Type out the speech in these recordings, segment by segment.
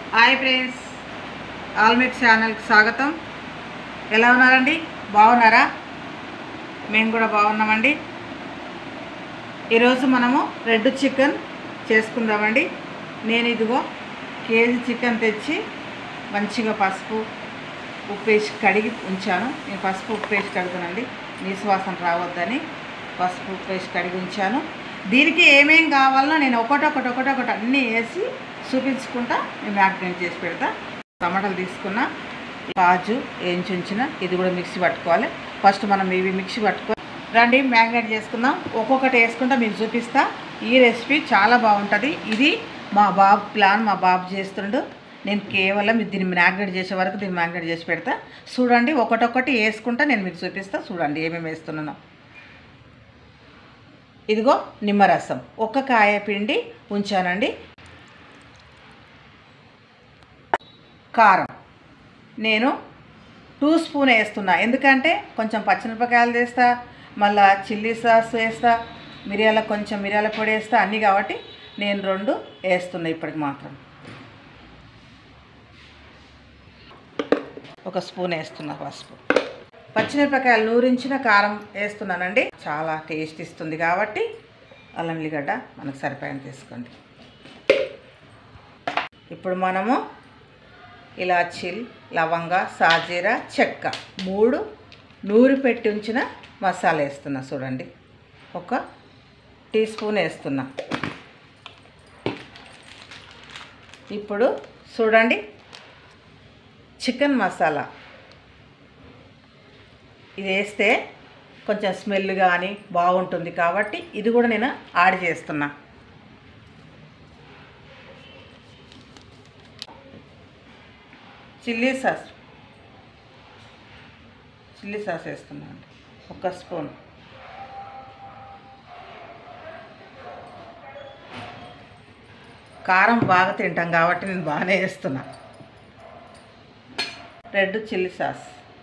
Hi friends ఆల్మెట్ ఛానల్కి స్వాగతం ఎలా ఉన్నారండి బాగున్నారా మేము కూడా బాగున్నామండి ఈరోజు మనము రెడ్ చికెన్ చేసుకుందామండి నేను ఇదిగో కేజీ చికెన్ తెచ్చి మంచిగా పసుపు ఉప్పు వేసి కడిగి ఉంచాను నేను పసుపు ఉప్పు వేసి కడుగుతానండి నీసు వాసన రావద్దని పసుపు ఉప్పు వేసి కడిగి ఉంచాను దీనికి ఏమేం కావాలనో నేను ఒకటొకటి ఒకటొకటి అన్నీ వేసి చూపించుకుంటా నేను మ్యాగ్నేట్ చేసి పెడతా టమాటాలు తీసుకున్నా కాజు వేయించి ఉంచిన ఇది కూడా మిక్సీ పట్టుకోవాలి ఫస్ట్ మనం ఇవి మిక్సీ పట్టుకో రండి మ్యాగ్నేట్ చేసుకుందాం ఒక్కొక్కటి వేసుకుంటా మీకు చూపిస్తా ఈ రెసిపీ చాలా బాగుంటుంది ఇది మా బాబు ప్లాన్ మా బాబు చేస్తుండు నేను కేవలం ఇది దీన్ని మ్యాగ్నేట్ చేసే వరకు దీన్ని మ్యాగ్నేట్ చేసి పెడతా చూడండి ఒకటొక్కటి వేసుకుంటా నేను మీకు చూపిస్తా చూడండి ఏమేమి వేస్తున్నానో ఇదిగో నిమ్మరసం ఒక్క కాయ పిండి ఉంచానండి కారం నేను టూ స్పూన్ వేస్తున్నా ఎందుకంటే కొంచెం పచ్చిమిరపకాయలు వేస్తా మళ్ళా చిల్లీ సాస్ వేస్తా మిరియాల కొంచెం మిరియాల పొడి వేస్తా అన్నీ కాబట్టి నేను రెండు వేస్తున్నా ఇప్పటికి మాత్రం ఒక స్పూన్ వేస్తున్నా పసుపు పచ్చిమిరపకాయలు నూరించిన కారం వేస్తున్నానండి చాలా టేస్ట్ ఇస్తుంది కాబట్టి అల్లం ఎల్లిగడ్డ మనకు సరిపోయిన తీసుకోండి ఇప్పుడు మనము ఇలాచీలు లవంగ సాజీర చెక్క మూడు నూరి పెట్టి ఉంచిన మసాలా వేస్తున్నా చూడండి ఒక టీ స్పూన్ వేస్తున్నా ఇప్పుడు చూడండి చికెన్ మసాలా ఇది వేస్తే కొంచెం స్మెల్ కానీ బాగుంటుంది కాబట్టి ఇది కూడా నేను యాడ్ చేస్తున్నా చిల్లీ సాస్ చిల్లీ సాస్ వేస్తున్నాను అండి ఒక స్పూన్ కారం బాగా తింటాం కాబట్టి నేను బాగానే వేస్తున్నా రెడ్ చిల్లీ సాస్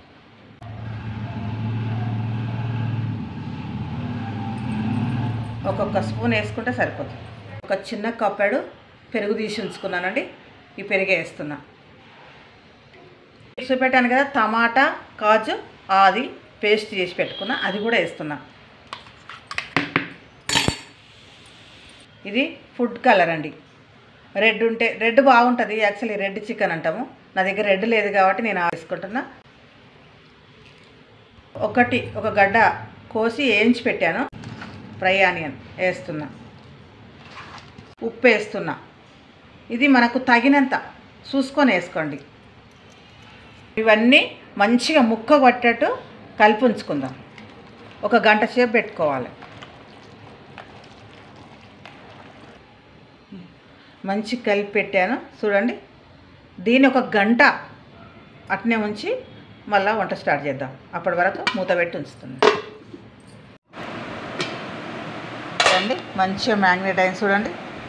ఒక్కొక్క స్పూన్ వేసుకుంటే సరిపోతుంది ఒక చిన్న కప్పాడు పెరుగు తీసి ఉంచుకున్నానండి ఈ పెరుగు వేస్తున్నా మిక్సీ పెట్టాను కదా టమాటా కాజు అది పేస్ట్ చేసి పెట్టుకున్నా అది కూడా వేస్తున్నా ఇది ఫుడ్ కలర్ అండి రెడ్ ఉంటే రెడ్ బాగుంటుంది యాక్చువల్లీ రెడ్ చికెన్ అంటాము నా దగ్గర రెడ్ లేదు కాబట్టి నేను ఆ వేసుకుంటున్నా ఒకటి ఒక గడ్డ కోసి వేయించి పెట్టాను ఫ్రై ఆనియన్ వేస్తున్నా ఉప్పు వేస్తున్నా ఇది మనకు తగినంత చూసుకొని వేసుకోండి ఇవన్నీ మంచిగా ముక్క పట్టేట్టు కలిపి ఉంచుకుందాం ఒక గంట సేపు పెట్టుకోవాలి మంచి కలిపి పెట్టాను చూడండి దీని ఒక గంట అట్నే ఉంచి మళ్ళీ వంట స్టార్ట్ చేద్దాం అప్పటి వరకు మూత పెట్టి ఉంచుతుంది చూడండి మంచిగా మ్యాగ్నేట్ అయింది చూడండి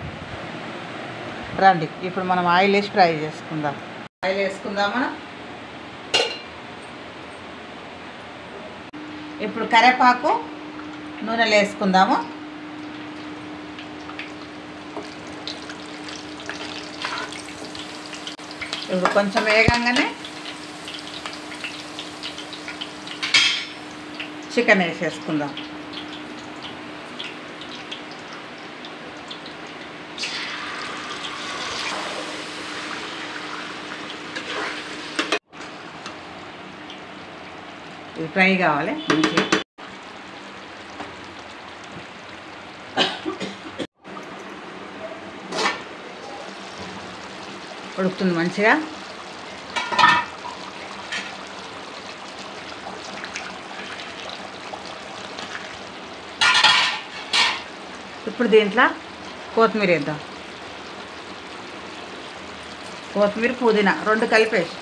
రండి ఇప్పుడు మనం ఆయిల్ వేసి ఫ్రై చేసుకుందాం ఆయిల్ వేసుకుందాం మనం ఇప్పుడు కరివేపాకు నూనెలు వేసుకుందాము ఇప్పుడు కొంచెం వేగంగానే చికెన్ వేసేసుకుందాం ఇది ఫ్రై కావాలి మంచిగా ఉడుకుతుంది మంచిగా ఇప్పుడు దీంట్లో కొత్తిమీర వేద్దాం కొత్తిమీర పుదీనా రెండు కలిపేసి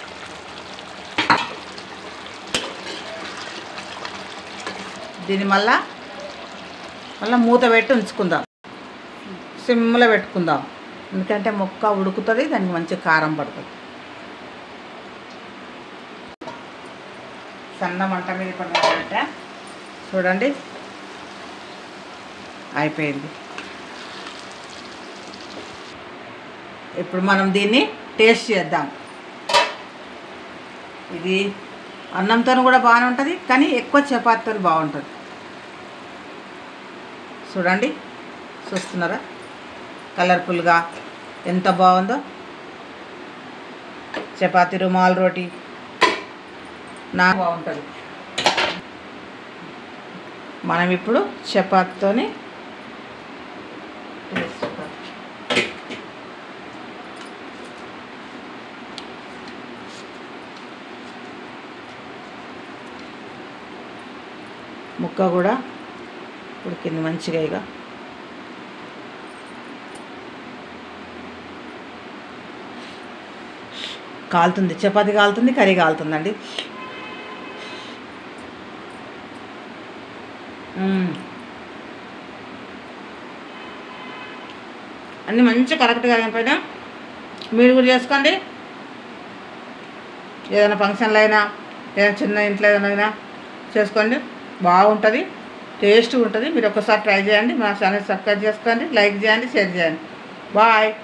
దీన్ని మళ్ళా మళ్ళీ మూత పెట్టి ఉంచుకుందాం సిమ్లో పెట్టుకుందాం ఎందుకంటే మొక్క ఉడుకుతుంది దానికి మంచి కారం పడుతుంది సన్న మంట మీద పడినట్ట చూడండి అయిపోయింది ఇప్పుడు మనం దీన్ని టేస్ట్ చేద్దాం ఇది అన్నంతో కూడా బాగానే ఉంటుంది కానీ ఎక్కువ చపాతీతో బాగుంటుంది చూడండి చూస్తున్నారా కలర్ఫుల్గా ఎంత బాగుందో చపాతీ రుమాల్ రోటీ నా బాగుంటుంది మనం ఇప్పుడు చపాతీతోని టేస్ట్ చూద్దాం. ముక్క కూడా ఉడికింది మంచిగా ఇక కాలుతుంది చపాతి కాలుతుంది కర్రీ కాలుతుందండి మ్మ్. అన్నీ మంచి కరెక్ట్గా అయిపోయినా మీరు కూడా చేసుకోండి ఏదైనా ఫంక్షన్లు అయినా ఏదైనా చిన్న ఇంట్లో ఏదైనా అయినా చేసుకోండి బాగుంటుంది టేస్ట్గా ఉంటుంది మీరు ఒకసారి ట్రై చేయండి మా ఛానల్ సబ్స్క్రైబ్ చేసుకోండి లైక్ చేయండి షేర్ చేయండి బాయ్